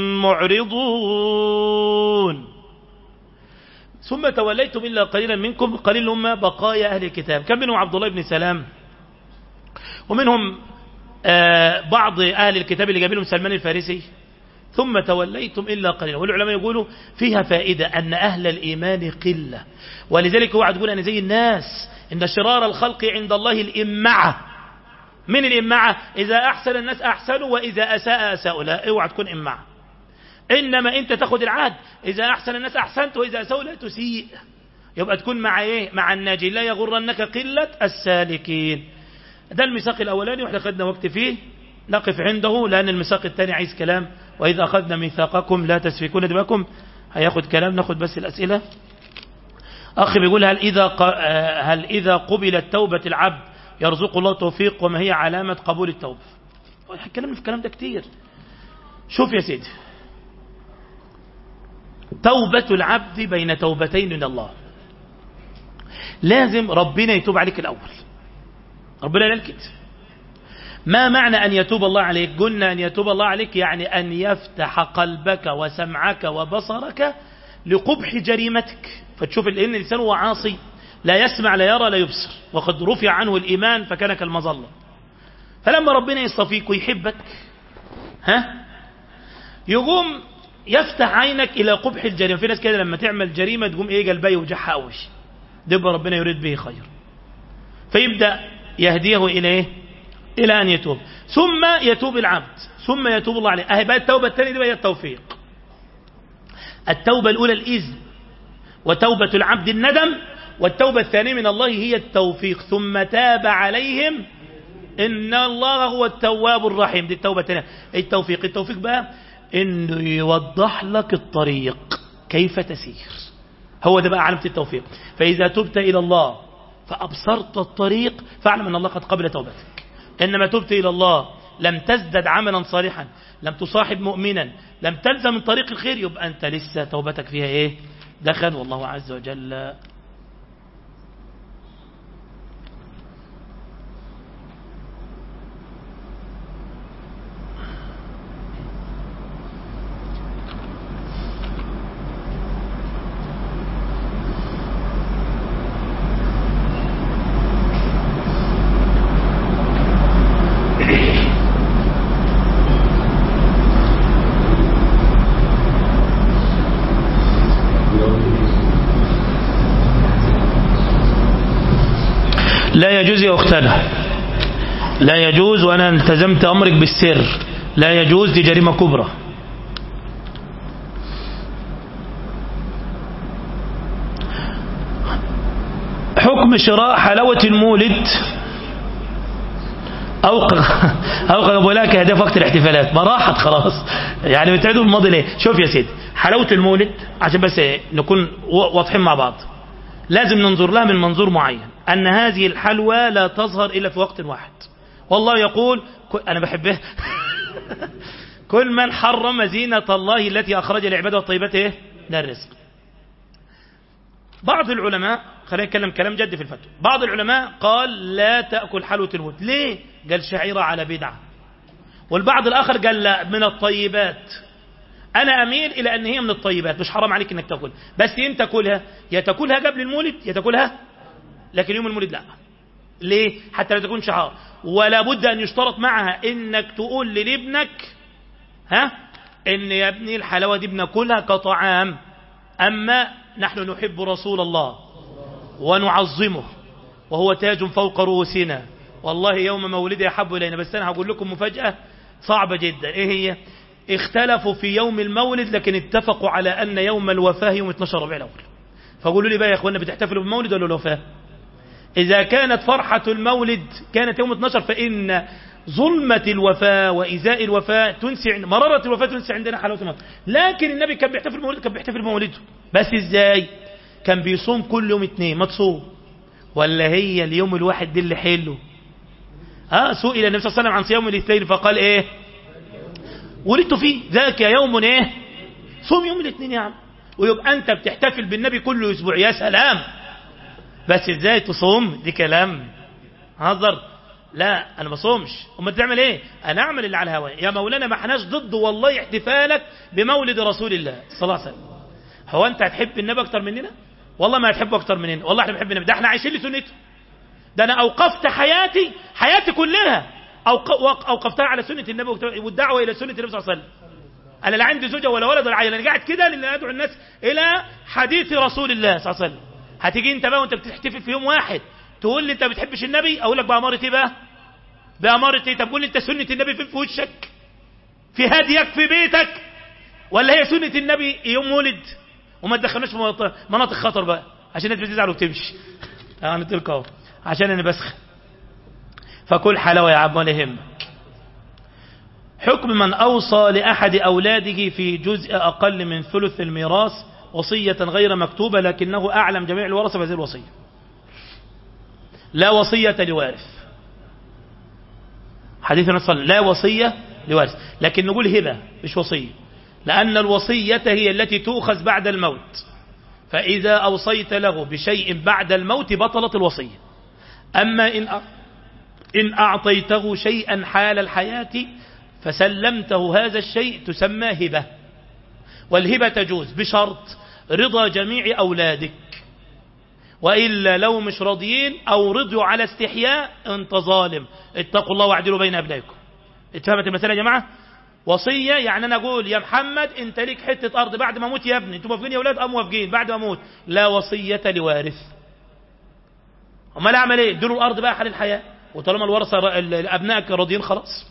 معرضون ثم توليتم إلا قليلا منكم قليل هم بقايا أهل الكتاب كم منهم عبد الله بن سلام ومنهم آه بعض أهل الكتاب اللي جاب لهم سلمان الفارسي ثم توليتم إلا قليلا والعلماء يقولوا فيها فائدة أن أهل الإيمان قلة ولذلك هو تقول أنا زي الناس إن شرار الخلق عند الله الإمعة من الإمعة إذا أحسن الناس أحسنوا وإذا أساء أساءوا لا اوعى تكون إمعة إنما أنت تاخد العهد إذا أحسن الناس أحسنت وإذا أساءوا لا تسيء يبقى تكون مع إيه مع الناجي لا يغرنك قلة السالكين ده الميثاق الأولاني وإحنا خدنا وقت فيه نقف عنده لأن الميثاق الثاني عايز كلام وإذا أخذنا ميثاقكم لا تسفكون دماءكم هياخد كلام ناخد بس الأسئلة أخي بيقول هل إذا هل إذا قبلت توبة العبد يرزق الله توفيق وما هي علامة قبول التوبة اتكلمنا في الكلام ده كتير شوف يا سيدي توبة العبد بين توبتين من الله لازم ربنا يتوب عليك الأول ربنا قال كده ما معنى أن يتوب الله عليك قلنا أن يتوب الله عليك يعني أن يفتح قلبك وسمعك وبصرك لقبح جريمتك فتشوف لأن الإنسان هو عاصي لا يسمع لا يرى لا يبصر وقد رفع عنه الإيمان فكان كالمظلة فلما ربنا يصفيك ويحبك ها يقوم يفتح عينك إلى قبح الجريمة في ناس كده لما تعمل جريمة تقوم إيه قلبها يوجعها قوي ده ربنا يريد به خير فيبدأ يهديه إلى إيه إلى أن يتوب ثم يتوب العبد ثم يتوب الله عليه أهي بقى التوبة الثانية دي بقى التوفيق التوبة الأولى الإذن وتوبة العبد الندم والتوبة الثانية من الله هي التوفيق ثم تاب عليهم إن الله هو التواب الرحيم دي التوبة الثانية التوفيق التوفيق بقى إنه يوضح لك الطريق كيف تسير هو ده بقى علامة التوفيق فإذا تبت إلى الله فأبصرت الطريق فاعلم أن الله قد قبل توبتك إنما تبت إلى الله لم تزدد عملا صالحا لم تصاحب مؤمنا لم تلزم من طريق الخير يبقى أنت لسه توبتك فيها إيه دخل والله عز وجل لا يجوز يا أختنا لا يجوز وأنا التزمت أمرك بالسر لا يجوز دي جريمة كبرى حكم شراء حلاوة المولد أوقع أوقع أبو لك هدف وقت الاحتفالات ما راحت خلاص يعني بتعيدوا الماضي ليه شوف يا سيدي حلاوة المولد عشان بس نكون واضحين مع بعض لازم ننظر لها من منظور معين أن هذه الحلوى لا تظهر إلا في وقت واحد والله يقول أنا بحبها كل من حرم زينة الله التي أخرج لعباده الطيبات إيه؟ ده الرزق بعض العلماء خلينا نتكلم كلام جد في الفتوى بعض العلماء قال لا تأكل حلوة الموت ليه قال شعيرة على بدعة والبعض الآخر قال لا من الطيبات أنا أميل إلى أن هي من الطيبات مش حرام عليك أنك تأكل بس إن تأكلها يا تأكلها قبل المولد يا تأكلها لكن يوم المولد لا ليه حتى لا تكون شعار ولا بد أن يشترط معها إنك تقول لابنك ها إن يا ابني الحلاوة دي بناكلها كطعام أما نحن نحب رسول الله ونعظمه وهو تاج فوق رؤوسنا والله يوم مولده يحب إلينا بس أنا هقول لكم مفاجأة صعبة جدا إيه هي اختلفوا في يوم المولد لكن اتفقوا على أن يوم الوفاة يوم 12 ربيع الأول فقولوا لي بقى يا أخوانا بتحتفلوا بالمولد ولا الوفاة إذا كانت فرحة المولد كانت يوم 12 فإن ظلمة الوفاة وإزاء الوفاة تنسي عند مرارة الوفاة تنسي عندنا حلاوة الموت لكن النبي كان بيحتفل بمولده كان بيحتفل بمولده بس إزاي كان بيصوم كل يوم اثنين ما تصوم ولا هي اليوم الواحد دي اللي حلو ها سئل النبي صلى الله عليه وسلم عن صيام الاثنين فقال ايه ولدت فيه ذاك يوم ايه صوم يوم الاثنين يا عم ويبقى انت بتحتفل بالنبي كل اسبوع يا سلام بس ازاي تصوم دي كلام هزر لا انا ما صومش امال تعمل ايه انا اعمل اللي على الهواء يا مولانا ما احناش ضد والله احتفالك بمولد رسول الله صلى الله عليه وسلم هو انت هتحب النبي اكتر مننا والله ما هتحبه اكتر مننا والله احنا بنحب النبي ده احنا عايشين لسنته ده انا اوقفت حياتي حياتي كلها أوق- اوقفتها على سنه النبي والدعوه الى سنه النبي صلى الله عليه وسلم انا لا عندي زوجه ولا ولد ولا عيل انا قاعد كده لان ادعو الناس الى حديث رسول الله صلى الله عليه وسلم هتيجي انت بقى وانت بتحتفل في يوم واحد تقول لي انت ما بتحبش النبي اقول لك باماره ايه بقى باماره ايه طب قول لي انت سنه النبي فين في وشك في هديك في بيتك ولا هي سنه النبي يوم مولد وما تدخلناش في مناطق- مناطق خطر بقى عشان الناس بتزعل وبتمشي انا قلت لكم اهو عشان انا بسخن فكل حلاوه يا عم ولا يهمك حكم من أوصى لأحد أولاده في جزء أقل من ثلث الميراث وصية غير مكتوبة لكنه أعلم جميع الورثة بهذه الوصية لا وصية لوارث حديث النبي صلى الله عليه وسلم لا وصية لوارث لكن نقول هبة مش وصية لأن الوصية هي التي تؤخذ بعد الموت فإذا أوصيت له بشيء بعد الموت بطلت الوصية أما إن أ- إن أعطيته شيئا حال الحياة فسلمته هذا الشيء تسمى هبة والهبة تجوز بشرط رضا جميع أولادك وإلا لو مش راضيين أو رضوا على استحياء أنت ظالم اتقوا الله واعدلوا بين أبنائكم اتفهمت المسألة يا جماعة وصية يعني أنا أقول يا محمد أنت ليك حتة أرض بعد ما أموت يا ابني أنتم موافقين يا أولاد أم موافقين بعد ما أموت لا وصية لوارث امال اعمل ايه اديله الارض بقى حال الحياه وطالما الورثه ر- ابنائك راضيين خلاص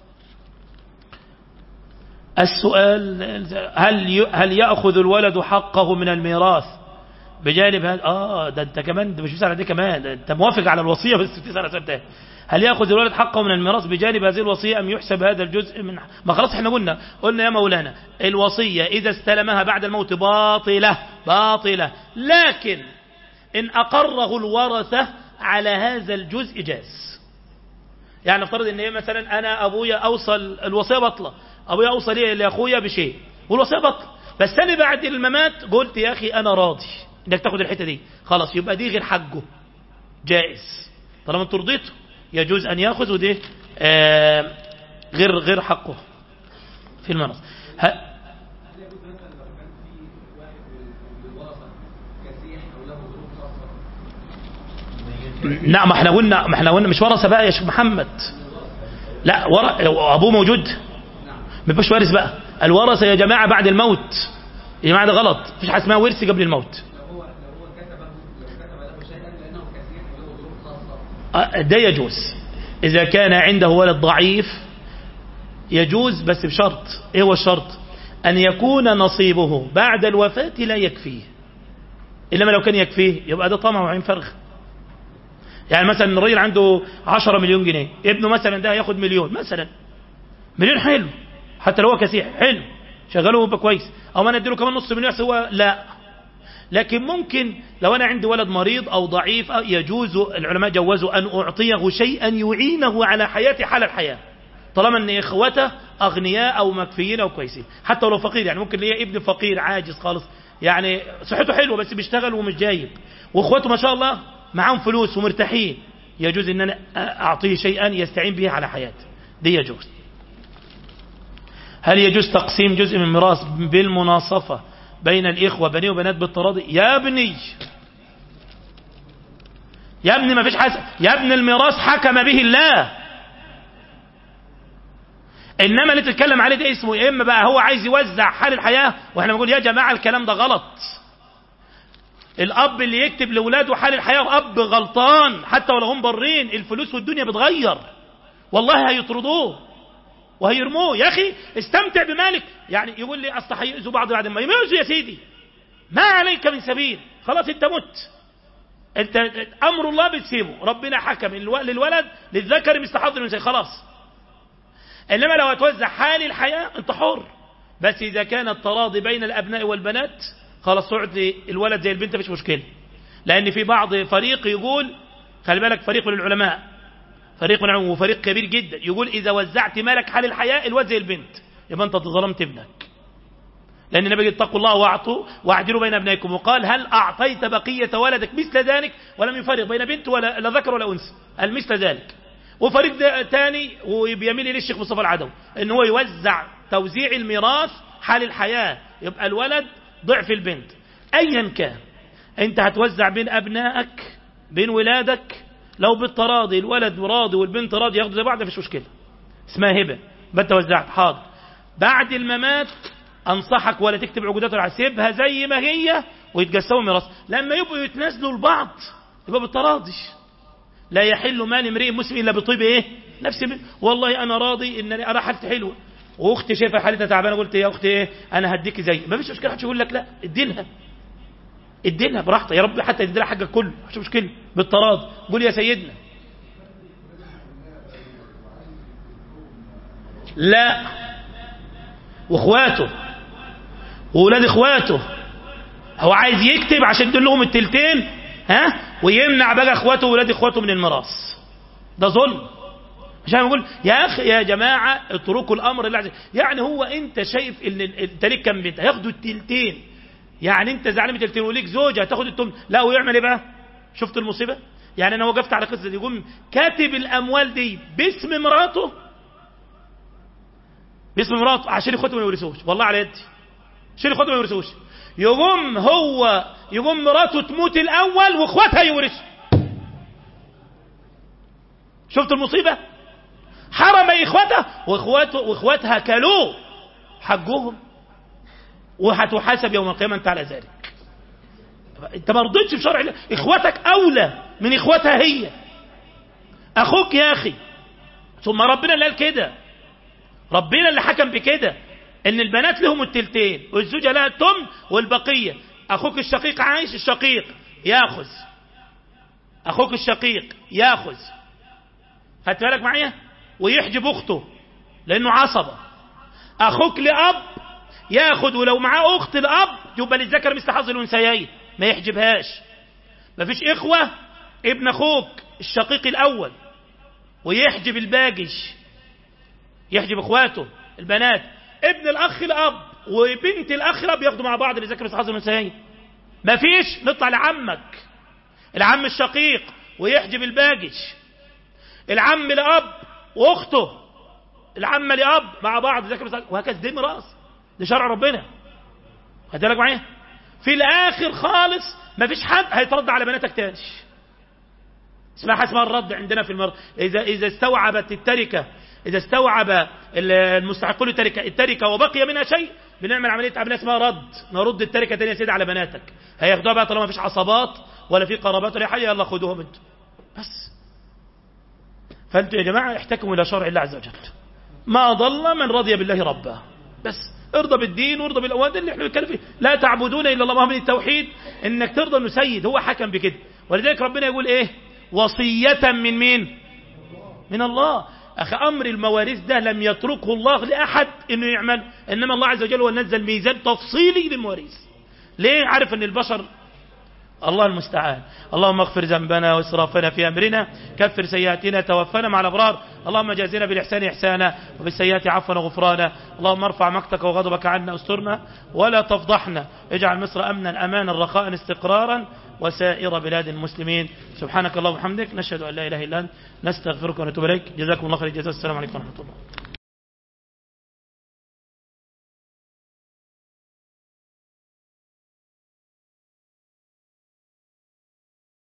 السؤال هل ي- هل ياخذ الولد حقه من الميراث بجانب هذا اه ده انت كمان ده مش بتسال على دي كمان ده انت موافق على الوصيه بس بتسال على سؤال تاني هل ياخذ الولد حقه من الميراث بجانب هذه الوصيه ام يحسب هذا الجزء من ما خلاص احنا قلنا قلنا يا مولانا الوصيه اذا استلمها بعد الموت باطله باطله لكن إن أقره الورثة على هذا الجزء جاز يعني افترض ان هي مثلا انا ابويا اوصل الوصيه بطله ابويا اوصل لي لاخويا بشيء والوصيه بطله بس انا بعد الممات قلت يا اخي انا راضي انك تاخد الحته دي خلاص يبقى دي غير حقه جائز طالما انت رضيته يجوز ان ياخذ ودي آه غير غير حقه في الميراث ه- لا ما احنا قلنا ما احنا قلنا مش ورثه بقى يا شيخ محمد لا ور... ابوه موجود ما يبقاش وارث بقى الورثه يا جماعه بعد الموت يا جماعه ده غلط مفيش حاجه اسمها ورث قبل الموت آه، ده يجوز اذا كان عنده ولد ضعيف يجوز بس بشرط ايه هو الشرط ان يكون نصيبه بعد الوفاه لا يكفيه انما لو كان يكفيه يبقى ده طمع وعين فرغ يعني مثلا الراجل عنده 10 مليون جنيه ابنه مثلا ده هياخد مليون مثلا مليون حلو حتى لو هو كسيح حلو شغله يبقى كويس او انا اديله كمان نص مليون هو لا لكن ممكن لو انا عندي ولد مريض او ضعيف أو يجوز العلماء جوزوا ان اعطيه شيئا يعينه على حياته حال الحياه طالما ان اخوته اغنياء او مكفيين او كويسين حتى لو فقير يعني ممكن ليه ابن فقير عاجز خالص يعني صحته حلوه بس بيشتغل ومش جايب واخواته ما شاء الله معاهم فلوس ومرتاحين يجوز ان انا اعطيه شيئا يستعين به على حياته دي يجوز هل يجوز تقسيم جزء من الميراث بالمناصفة بين الإخوة بني وبنات بالتراضي يا ابني يا ابني ما فيش حسن يا ابن الميراث حكم به الله انما اللي تتكلم عليه ده اسمه يا اما بقى هو عايز يوزع حال الحياه واحنا بنقول يا جماعه الكلام ده غلط الاب اللي يكتب لاولاده حال الحياه اب غلطان حتى ولو هم برين الفلوس والدنيا بتغير والله هيطردوه وهيرموه يا اخي استمتع بمالك يعني يقول لي اصل هيؤذوا بعض بعد ما يؤذوا يا سيدي ما عليك من سبيل خلاص انت مت انت امر الله بتسيبه ربنا حكم للولد للذكر مثل حظ الانثى خلاص انما لو هتوزع حال الحياه انت حر بس اذا كان التراضي بين الابناء والبنات خلاص تقعد الولد زي البنت مفيش مشكله لان في بعض فريق يقول خلي بالك فريق من العلماء فريق من العلماء وفريق كبير جدا يقول اذا وزعت مالك حال الحياه الولد زي البنت يبقى انت ظلمت ابنك لأن النبي اتقوا الله واعطوا واعدلوا بين أبنائكم وقال هل أعطيت بقية ولدك مثل ذلك ولم يفرق بين بنت ولا لا ذكر ولا أنثى قال مثل ذلك وفريق ثاني وبيميل إليه الشيخ مصطفى العدوي ان هو يوزع توزيع الميراث حال الحياة يبقى الولد ضعف البنت أيا كان أنت هتوزع بين أبنائك بين ولادك لو بالتراضي الولد راضي والبنت راضي ياخدوا زي بعض مفيش مشكلة اسمها هبة يبقى انت وزعت حاضر بعد الممات انصحك ولا تكتب عقودات ولا سيبها زي ما هي ويتقسموا ميراث لما يبقوا يتنازلوا لبعض يبقى بالتراضي لا يحل مال امرئ مسلم الا بطيب ايه نفسي من والله انا راضي ان انا حالتي حلوه واختي شايفه حالتها تعبانه قلت يا اختي ايه انا هديك زي ما فيش مشكله حد يقول لك لا ادي لها ادي لها براحتك يا رب حتى تدي لها حاجه كله مش مشكله بالتراضي قول يا سيدنا لا واخواته واولاد اخواته هو عايز يكتب عشان يدل لهم التلتين ها ويمنع بقى اخواته واولاد اخواته من الميراث ده ظلم عشان يقول يا اخي يا جماعه اتركوا الامر اللي يعني هو انت شايف ان انت ليك كام بنت هياخدوا التلتين يعني انت زعلان من التلتين وليك زوجه هتاخد التم لا ويعمل ايه بقى شفت المصيبه يعني انا وقفت على قصه دي يقوم كاتب الاموال دي باسم مراته باسم مراته عشان اخواته ما يورثوش والله على يدي عشان اخواته ما يورثوش يقوم هو يقوم مراته تموت الاول واخواتها يورثوا شفت المصيبه حرم اخواته واخواته واخواتها كلوه حقهم وهتحاسب يوم القيامه انت على ذلك انت ما رضيتش بشرع الله اخواتك اولى من اخواتها هي اخوك يا اخي ثم ربنا اللي قال كده ربنا اللي حكم بكده ان البنات لهم التلتين والزوجة لها التم والبقية اخوك الشقيق عايش الشقيق ياخذ اخوك الشقيق ياخذ خدت بالك معايا ويحجب اخته لانه عصبة اخوك لاب ياخذ ولو معاه اخت الاب يبقى للذكر مثل حظ الانثيين ما يحجبهاش مفيش اخوة ابن اخوك الشقيق الاول ويحجب الباقش يحجب اخواته البنات ابن الاخ الاب وبنت الاخ الاب ياخدوا مع بعض لذكر مثل حظ الانثيين مفيش نطلع لعمك العم الشقيق ويحجب الباقش العم لاب واخته العم لاب مع بعض ذكر مثل وهكذا دي ميراث ده شرع ربنا خد بالك معايا في الاخر خالص مفيش حد هيترد على بناتك تاني اسمها اسمها الرد عندنا في المرض اذا اذا استوعبت التركه إذا استوعب المستحقون التركة, التركة وبقي منها شيء بنعمل عملية عملية اسمها رد نرد التركة تانية سيدة على بناتك هياخدوها بقى طالما مفيش عصبات ولا في قرابات ولا حاجة يلا خدوهم انتوا بس فانتوا يا جماعة احتكموا إلى شرع الله عز وجل ما ضل من رضي بالله ربا بس ارضى بالدين وارضى بالاواد اللي احنا بنتكلم فيه لا تعبدون الا الله من التوحيد انك ترضى انه سيد هو حكم بكده ولذلك ربنا يقول ايه وصية من مين من الله أخي أمر المواريث ده لم يتركه الله لأحد أنه يعمل إنما الله عز وجل هو نزل ميزان تفصيلي للمواريث ليه عارف أن البشر الله المستعان اللهم اغفر ذنبنا واسرافنا في أمرنا كفر سيئاتنا توفنا مع الأبرار اللهم جازنا بالإحسان إحسانا وبالسيئات عفوا وغفرانا اللهم ارفع مقتك وغضبك عنا استرنا ولا تفضحنا اجعل مصر أمنا أمانا رخاء استقرارا وسائر بلاد المسلمين سبحانك اللهم وبحمدك نشهد أن لا إله إلا أنت نستغفرك ونتوب إليك جزاكم الله خير الجزاء السلام عليكم ورحمة الله